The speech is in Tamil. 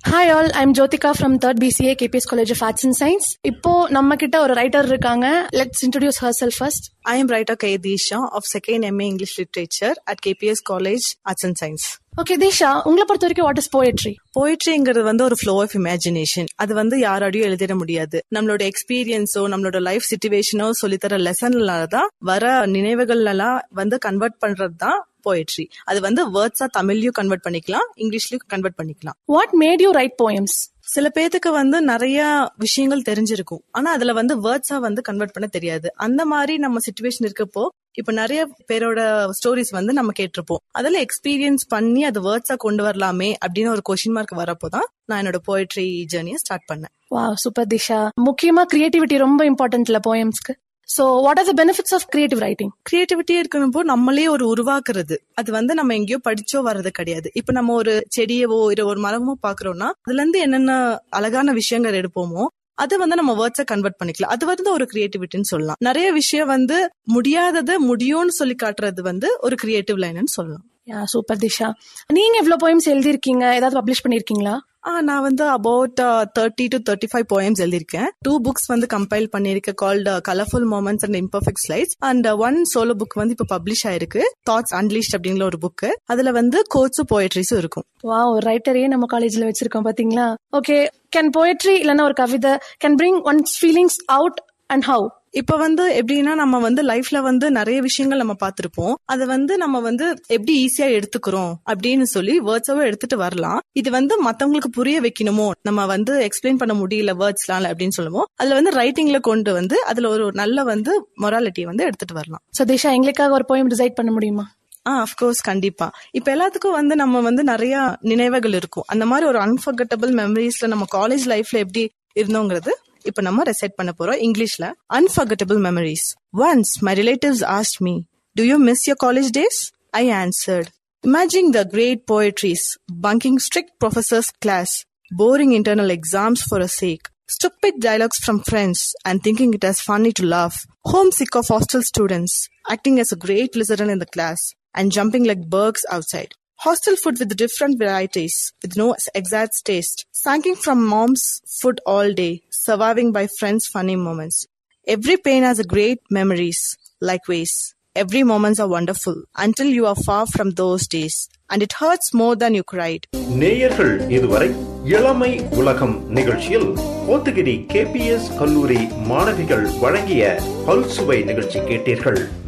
Hi all I'm Jyothika from third BCA KPS college of arts and science இப்போ நம்ம கிட்ட ஒரு ரைட்டர் இருக்காங்க let's introduce herself first I am writer K. Disha of second MA English Literature at KPS College Arts and Science. Okay Disha உங்களை பொறுத்த வரைக்கும் வாட் இஸ் போயட்ரி போயிட்ரிங்கிறது வந்து ஒரு ஃப்ளோ ஆஃப் இமேஜினேஷன் அது வந்து யாராலையும் எழுதிட முடியாது நம்மளோட எக்ஸ்பீரியன்ஸோ நம்மளோட லைஃப் சுச்சுவேஷனோ சொல்லித்தர லெசன்ல தான் வர நினைவுகள் எல்லாம் வந்து கன்வெர்ட் பண்றது தான் போயட்ரி அது வந்து வேர்ட்ஸா தமிழ்லயும் கன்வெர்ட் பண்ணிக்கலாம் இங்கிலீஷ்லயும் கன்வெர்ட் பண்ணிக்கலாம் what made you write poems சில பேத்துக்கு வந்து நிறைய விஷயங்கள் தெரிஞ்சிருக்கும் ஆனா அதுல வந்து வேர்ட்ஸா வந்து கன்வெர்ட் பண்ண தெரியாது அந்த மாதிரி நம்ம சுச்சுவேஷன் இருக்கப்போ இப்ப நிறைய பேரோட ஸ்டோரிஸ் வந்து நம்ம கேட்டிருப்போம் அதுல எக்ஸ்பீரியன்ஸ் பண்ணி அது வேர்ட்ஸா கொண்டு வரலாமே அப்படின்னு ஒரு கொஸ்டின் மார்க் வரப்போதான் நான் என்னோட போயட்ரி ஜேர்னியை ஸ்டார்ட் பண்ணேன் வா சூப்பர் திஷா முக்கியமா கிரியேட்டிவிட்டி ரொம்ப இம்பார்ட்டன்ட்ல போயம்ஸ்க்கு so what are the benefits of creative writing creativity இருக்கணும்போ நம்மளே ஒரு உருவாக்குறது அது வந்து நம்ம எங்கேயோ படிச்சோ வர்றது கிடையாது இப்ப நம்ம ஒரு செடியவோ இல்ல ஒரு மரமோ பாக்குறோம்னா அதுல இருந்து என்னென்ன அழகான விஷயங்கள் எடுப்போமோ அதை வந்து நம்ம வேர்ட்ஸை கன்வெர்ட் பண்ணிக்கலாம் அது வந்து ஒரு கிரியேட்டிவிட்டின்னு சொல்லலாம் நிறைய விஷயம் வந்து முடியாததை முடியும்னு சொல்லி காட்டுறது வந்து ஒரு கிரியேட்டிவ் லைன்னு சொல்லலாம் யா சூப்பர் திஷா நீங்க எவ்வளவு போயம்ஸ் எழுதிருக்கீங்க ஏதாவது பப்ளிஷ் பண்ணிருக்கீங்களா ஆ நான் வந்து about thirty to thirty five poems எழுதியிருக்கேன் டூ புக்ஸ் வந்து கம்பைல் பண்ணியிருக்கேன் called colourful moments and imperfect slides and one solo book வந்து இப்போ பப்ளிஷ் ஆயிருக்கு தாட்ஸ் அன்லீஸ்ட் அப்படிங்கிற ஒரு புக் அதுல வந்து கோட்ஸும் போயட்ரிஸும் இருக்கும் வா ஒரு ரைட்டரே நம்ம காலேஜ்ல வச்சிருக்கோம் பாத்தீங்களா ஓகே கேன் போயட்ரி இல்லைன்னா ஒரு கவிதை can bring one's feelings out and how இப்ப வந்து எப்படின்னா நம்ம வந்து லைஃப்ல வந்து நிறைய விஷயங்கள் நம்ம பார்த்திருப்போம் அதை வந்து நம்ம வந்து எப்படி ஈஸியா எடுத்துக்கிறோம் அப்படின்னு சொல்லி வேர்ட்ஸாவே எடுத்துட்டு வரலாம் இது வந்து மத்தவங்களுக்கு புரிய வைக்கணுமோ நம்ம வந்து எக்ஸ்பிளைன் பண்ண முடியல வேர்ட்ஸ்லாம் அப்படின்னு சொல்லுவோம் அதுல வந்து ரைட்டிங்ல கொண்டு வந்து அதுல ஒரு நல்ல வந்து மொராலிட்டியை வந்து எடுத்துட்டு வரலாம் ஸோ திஷா எங்களுக்காக ஒரு போயம் டிசைட் பண்ண முடியுமா ஆ அஃப்கோர்ஸ் கண்டிப்பா இப்ப எல்லாத்துக்கும் வந்து நம்ம வந்து நிறைய நினைவுகள் இருக்கும் அந்த மாதிரி ஒரு அன்ஃபர்கட்டபிள் மெமரிஸ்ல நம்ம காலேஜ் லைஃப்ல எப்படி இருந்தோங்கிறது இப்ப நம்ம ரெசைட் பண்ண போறோம் இங்கிலீஷ்ல unforgettable memories once my relatives asked me do you miss your college days I answered imagine the great poetries bunking strict professors class boring internal exams for a sake stupid dialogues from friends and thinking it as funny to laugh, homesick of hostel students, acting as a great listener in the class, and jumping like bugs outside. Hostel food with different varieties, with no exact taste, snacking from mom's food all day, surviving by friends' funny moments. Every pain has a great memories, likewise. Every moments are wonderful until you are far from those days, and it hurts more than you cried. நேயர்கள் இதுவரை இளமை உலகம் நிகழ்ச்சியில் கோத்தகிரி கேபிஎஸ் கல்லூரி மாணவிகள் வழங்கிய பல்சுவை நிகழ்ச்சி கேட்டீர்கள்